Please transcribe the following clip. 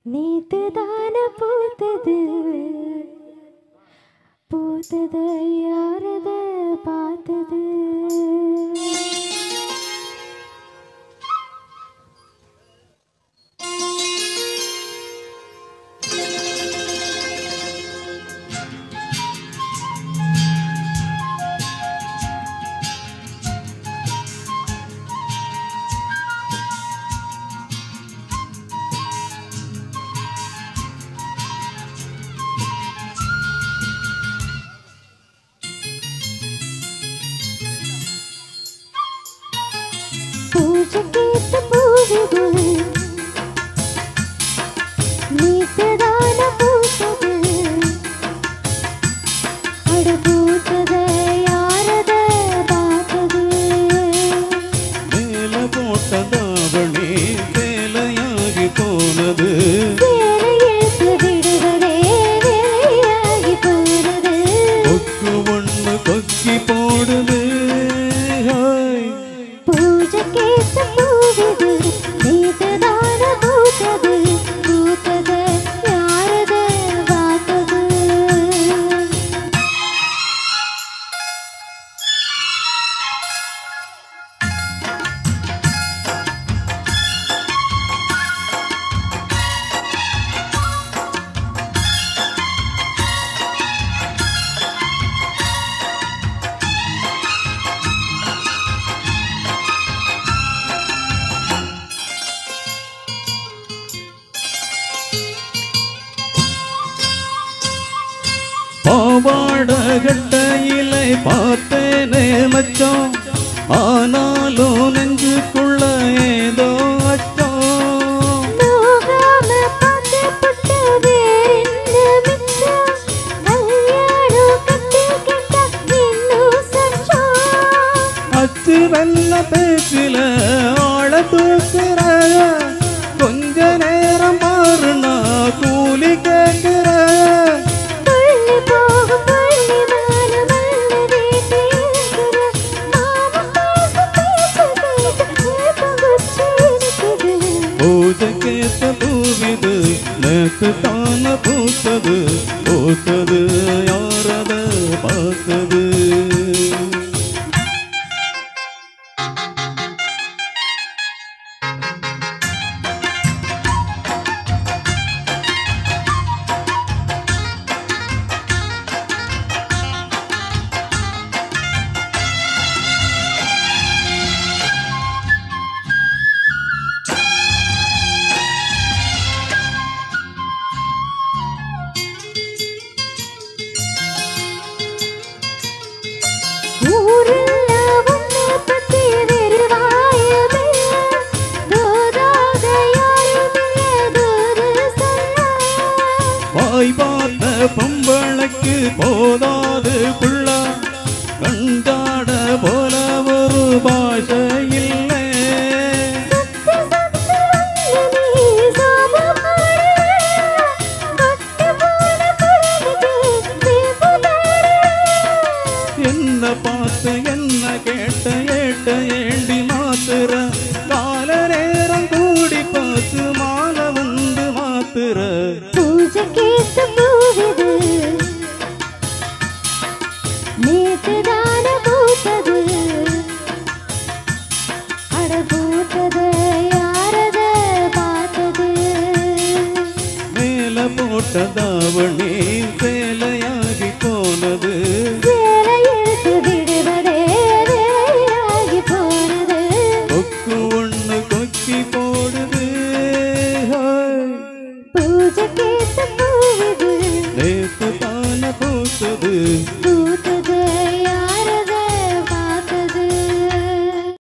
நேத்து தான பூத்தது பூத்தது யாரத பார்த்தது பூஜை கேட்டு பூவிது நேத்து தான பூத்தது அட பூத்தது யாரத பார்த்தது மேல போட்ட தாவணி வேலையாகி போனது சேர இழுத்து விடுவதே வேலையாகி போனது கொக்கு ஒண்ணு கொக்கி போடுது ஹாய். பூஜை கேட்டு பூவிது நேத்து தான பூத்தது பூத்தது யாரத பார்த்தது பாவாட கட்டையிலை பார்த்தேனே மச்சான் ஆனாலும் நெஞ்சுக்குள்ள ஏதோ அச்சம் நோகாம பார்த்து புட்டு வேறென்ன மிச்சம் கல்யாணம் கட்டிக்கிட்டா இன்னும் சச்சம் அச்சு வெள்ள பேச்சில ஆள தூக்குற கொஞ்ச நேரம் மாறுனா கூலி கேட்கிற பள்ளி போகும் பள்ளி வானம் அல்ல வீட்டு இருக்கிற மாமன் பேச பேச கேட்டு ஏப்பம் குச்சி இருக்குது பூஜை கேட்ட பூவிது நேத்து தான பூத்தது பூத்தது யாரத பார்த்தது ஊரெல்லாம் உன்னை பத்தி வேறு வாயமில்ல. தூதாக யாருமில்ல, தூது சொல்ல. வாய் பார்த்த பொம்பளைக்கு போதாது புள்ள கண்டாட போல ஒரு பாஷை இல்லை சுத்தி சுத்தி வந்து நீ சாபம் பாடுற. கொட்டு போன குழந்தைக்கு தீர்ப்பு தர. என்ன பார்த்து என்ன கேட்ட ஏட்ட ஏண்டி மாத்துற கால நேரம் கூடி பார்த்து மாலை வந்து மாத்துற பூஜை கேட்டு பூவிது நேத்து தான பூத்தது அட பூத்தது யாரத பார்த்தது மேல போட்ட தாவணி சேலையாகி போனது சேர இழுத்து விடுவதே வேலையாகி போனது கொக்கு ஒண்ணு கொக்கி போடுது ஹாய். பூஜை கேட்டு பூவிது நேத்து தான பூத்தது